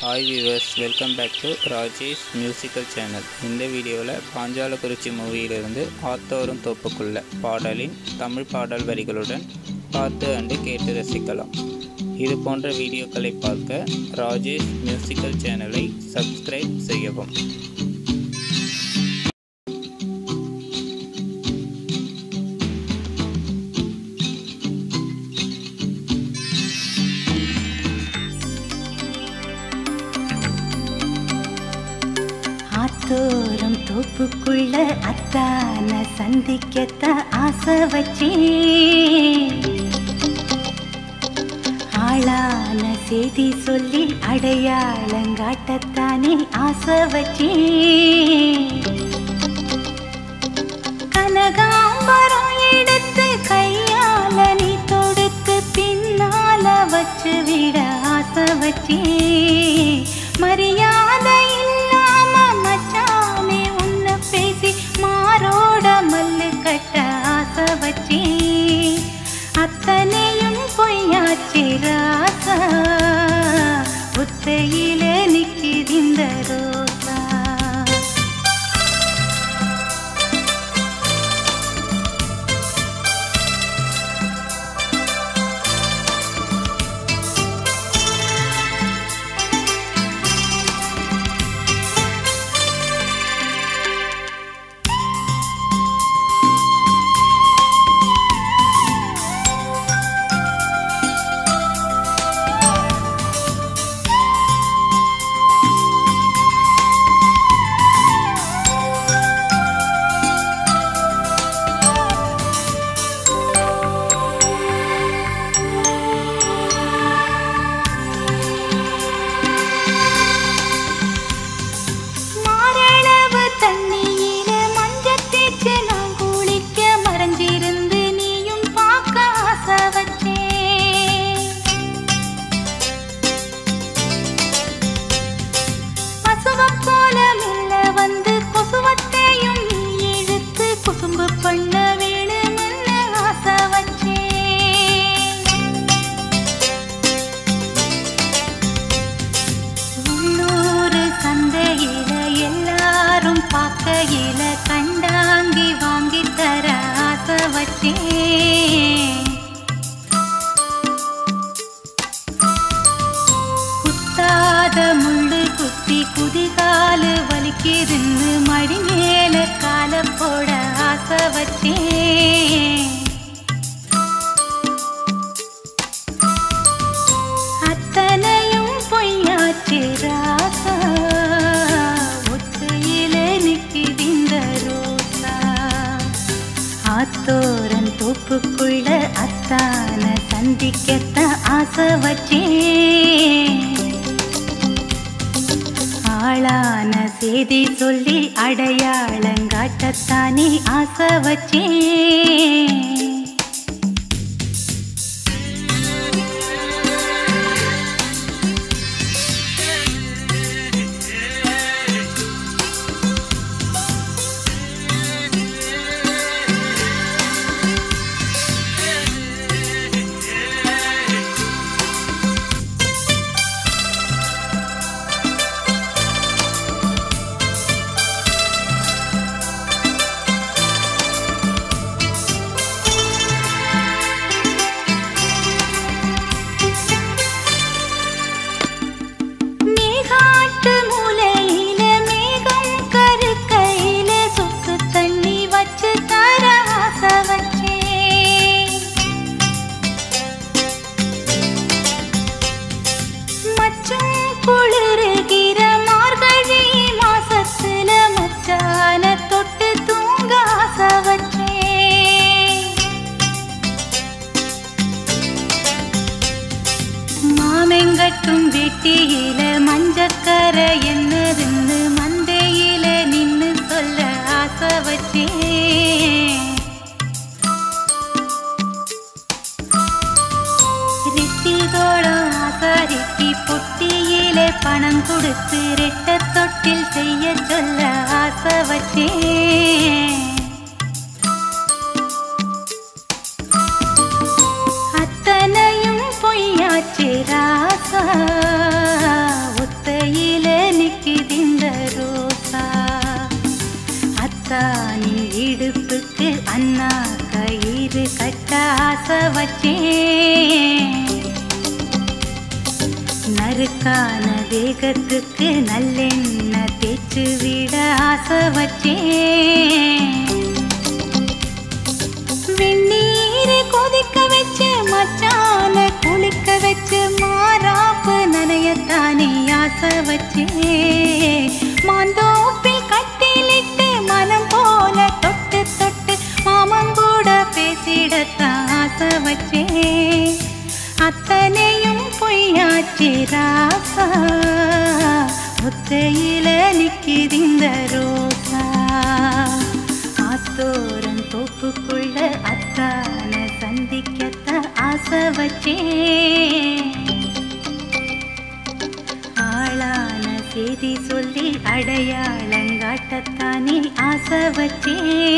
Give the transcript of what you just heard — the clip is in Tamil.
hi viewers welcome back to Rajesh musical channel இந்த வீடியோவில் பாஞ்சாலக்குறிச்சி மூவியிலிருந்து ஆத்தோரும் தோப்புக்குள்ள பாடலின் தமிழ் பாடல் வரிகளுடன் பார்த்து அண்டு கேட்டு ரசிக்கலாம் இது போன்ற வீடியோக்களை பார்க்க ராஜேஷ் மியூசிக்கல் சேனலை சப்ஸ்கிரைப் செய்யவும் ஆத்தோரம் தோப்புக்குள்ள அத்தான சந்திக்கத்தான் ஆசை வச்சேன் ஆளான செய்தி சொல்லி அடையாளங்காட்டத்தானே ஆசை வச்சேன் கனகாம்பரம் எடுத்து கையால நீ தொடுத்து பின்னால வச்சு விட ஆசை வச்சேன் மரியாதை இல்லாம மச்சானே உன்னை பேசி மாரோட மல்லு கட்ட ஆசை வச்சேன் அத்தனையும் பொய்யாச்சு ராசா புத்தையில நிக்கிதிந்த ரோசா மாரளவு தண்ணியில மஞ்சள் தேய்ச்சு நான் குளிக்க மறைஞ்சிருந்து நீயும் பார்க்க ஆசை வச்சேன் பசுவம் போல மெல்ல வந்து கொசுவத்தையும் நீ இழுத்து குசும்பு பண்ண வேணும்னு ஆசை வச்சேன் உள்ளூர் சந்தையில எல்லாரும் பார்க்கையில கண்டாங்கி வாங்கி தர ஆசை வச்சேன் குத்தாத முள்ளு குத்தி குதிகாலு வலிக்கிருந்து மடி மேல கால போட ஆசை வச்சேன் அத்தனையும் பொய்யாச்சு ராசா ஒத்தையில நிக்கிதிந்த ரோசா ஆத்தோரன் தோப்புக்குள்ள அத்தான சந்திக்கத்தான் ஆசை வச்சேன் ஆளான செய்தி சொல்லி அடையாளங்காட்டத்தானே ஆசை வச்சேன் மேகாட்டு மூலையில மேகம் கருக்கையில சொக்கு தண்ணி வச்சு தர ஆசை வச்சேன் மச்சும் குளிருகிற மார்கழி மாசத்துல மச்சான தொட்டு தூங்க ஆசை வச்சேன் மாமெங்கட்டும் வெட்டியில மஞ்சக்கர என்னதுன்னு மந்தையில நின்னு சொல்ல ஆசை வச்சேன் ரித்திதோடம் ஆசாரிக்கு பொட்டியில பணம் கொடுத்து ரெட்ட தொட்டில் செய்ய சொல்ல ஆசை வச்சேன் அத்தனையும் பொய்யாச்சு ராசா ஒத்தை அக்கான வேகத்துக்கு நல்லெண்ணெய் தேய்ச்சு விட ஆசை வச்சேன் வெந்நீரை கொதிக்க வச்சு மச்சான குளிக்க வச்சு மாறாப்பு நனையத்தானே ஆசை வச்சே மாந்தோப்பில் கட்டிலிட்டு மனம் போல தொட்டு தொட்டு மாமன் கூட பேசிடத்தான் ஆசை வச்சே அத்தனையும் பொய்யாச்சு ராசா முத்தையில நிக்கிதிந்த ரோசா ஆத்தோரம் தோப்புக்குள்ள அத்தான சந்திக்கத்த ஆசை வச்சேன் ஆளான செய்தி சொல்லி அடையாளங்காட்டத்தானே ஆசை வச்சேன்